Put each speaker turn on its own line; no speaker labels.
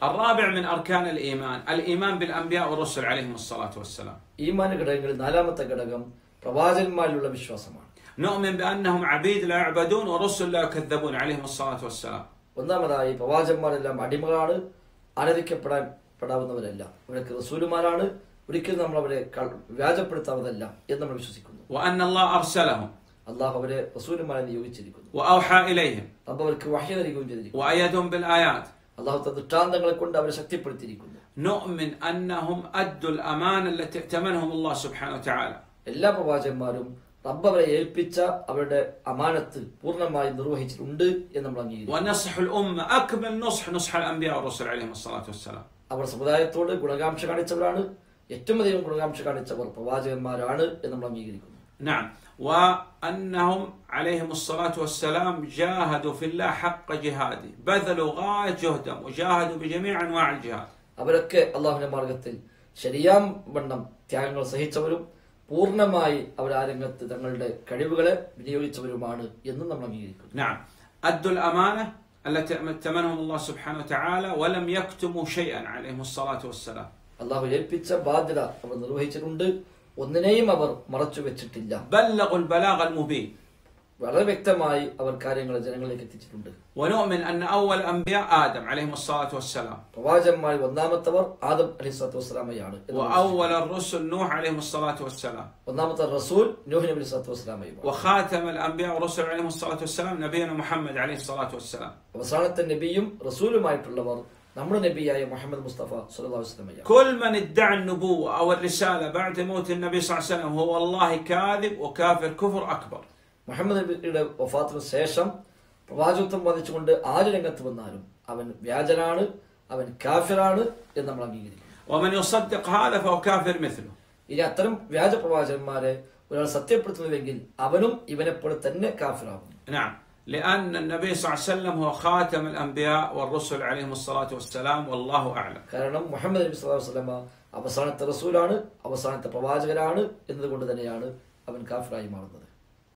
الرابع من أركان الإيمان الإيمان بالأنبياء والرسل عليهم الصلاة والسلام
ഈമാന ഘടകങ്ങളിൽ നാലാമത്തെ ഘടകം പ്രവാചകന്മാരിലുള്ള വിശ്വാസമാണ്
نؤمن بأنهم عبيد لا يعبدون ورسل لا يكذبون عليهم الصلاة والسلام
ഒന്നാമതായി പ്രവാചകന്മാരെല്ലാം അടിമകളാണ് ആരാധിക്കപ്പെടാൻ പെടാവുന്നവരല്ല അവരൊക്കെ റസൂലുമാരാണ് ഒരിക്കലും നമ്മൾ അവരെ കൾ- വ്യാജപ്പെടുത്താവുന്നതല്ല എന്ന് നമ്മൾ വിശ്വസിക്കുന്നു
وأن الله أرسلهم
അള്ളാഹു അവരെ റസൂലുമാരെ നിയോഗിച്ചിരിക്കുന്നു
وأوحى إليهم
അപ്പൊ അവർക്ക് വഹ്യ നൽകുകയും ചെയ്തിരിക്കുന്നു
وأيدهم بالآيات
അള്ളാഹു തന്റെ ദൃഷ്ടാന്തങ്ങളെ കൊണ്ട് അവരെ ശക്തിപ്പെടുത്തിയിരിക്കുന്നു
نؤمن أنهم أدوا الأمانة التي ائتمنهم الله سبحانه وتعالى
എല്ലാ പ്രവാചകന്മാരും റബ്ബ് അവരെ ഏൽപ്പിച്ച അവരുടെ അമാനത്ത് പൂർണ്ണമായി നിർവഹിച്ചിട്ടുണ്ട് എന്ന് നമ്മൾ അംഗീകരിക്കും
ونصح الأمة أكمل نصح نصح الأنبياء والرسل عليهم الصلاة والسلام
അവർ സമുദായത്തോട് ഗുണകാംക്ഷ കാണിച്ചവരാണ് ഏറ്റവും അധികം ഗുണകാംക്ഷ കാണിച്ചവർ പ്രവാചകന്മാരാണ് എന്ന് നമ്മൾ അംഗീകരിക്കുന്നു
نعم وأنهم عليهم الصلاة والسلام جاهدوا في الله حق جهاده بذلوا غاية جهدهم وجاهدوا بجميع أنواع الجهاد
അവരൊക്കെ അള്ളാഹുവിന്റെ മാർഗത്തിൽ ശരിയാം വണ്ണം ത്യാഗങ്ങൾ സഹിച്ചവരും പൂർണ്ണമായി അവർ ആ രംഗത്ത് തങ്ങളുടെ കഴിവുകളെ വിനിയോഗിച്ചവരുമാണ് എന്നും നമ്മൾ അംഗീകരിക്കുന്നു
نعم أدوا الأمانة التي ائتمنهم الله سبحانه وتعالى ولم يكتموا شيئا عليهم الصلاة والسلام
അള്ളാഹു ഏൽപ്പിച്ച ബാധ്യത അവർ നിർവഹിച്ചിട്ടുണ്ട് ഒന്നിനെയും അവർ മറച്ചു വെച്ചിട്ടില്ല
بلغوا البلاغ المبين
വളരെ വ്യക്തമായി അവർ കാര്യങ്ങൾ ജനങ്ങളിലേക്ക് എത്തിച്ചിട്ടുണ്ട്
ونؤمن أن أول أنبياء آدم عليهم الصلاة والسلام
പ്രവാചകന്മാരിൽ ഒന്നാമത്തവർ ആദം അലൈഹി സ്വലാത്തു വസ്സലാമയാണ് എന്ന് നമ്മൾ
وأول الرسل نوح عليهم الصلاة والسلام
ഒന്നാമത്തെ റസൂൽ നൂഹ് നബി സ്വലാത്തു വസ്സലാമയുമാണ്
وخاتم الأنبياء والرسل عليهم الصلاة والسلام نبينا محمد عليه الصلاة والسلام
അവസാനത്തെ നബിയും റസൂലുമായിട്ടുള്ളവർ നമ്മുടെ നബിയായ മുഹമ്മദ് മുസ്തഫ സല്ലല്ലാഹു അലൈഹി വസല്ലമയാണ്
كل من ادعى النبوة أو الرسالة بعد موت النبي صلى الله عليه وسلم هو والله كاذب وكافر كفر أكبر
മുഹമ്മദ് നബിയുടെ വഫാത്തിന് ശേഷം പ്രവാചകത്വം വധിച്ചുകൊണ്ട് ആര് രംഗത്ത് വന്നാലും അവൻ വ്യാജനാണ് അവൻ കാഫിറാണ് എന്ന് നമ്മൾ അംഗീകരിക്കും
ومن يصدق هذا فهو كافر مثله
ഇനി അത്തരം വ്യാജ പ്രവാചകന്മാരെ ഒരാൾ സത്യപ്പെടുത്തുന്നുവെങ്കിൽ അവനും ഇവനെപ്പോലെ തന്നെ കാഫിറാകും
نعم لأن النبي صلى الله عليه وسلم هو خاتم الأنبياء والرسل عليهم الصلاة والسلام والله أعلم
കാരണം മുഹമ്മദ് നബി സ്വല്ലല്ലാഹു അലൈഹി വസല്ലമ അവസാനത്തെ റസൂലാണ് അവസാനത്തെ പ്രവാചകനാണ് എന്നതുകൊണ്ട് തന്നെയാണ് അവൻ കാഫിറായി മാറുന്നത്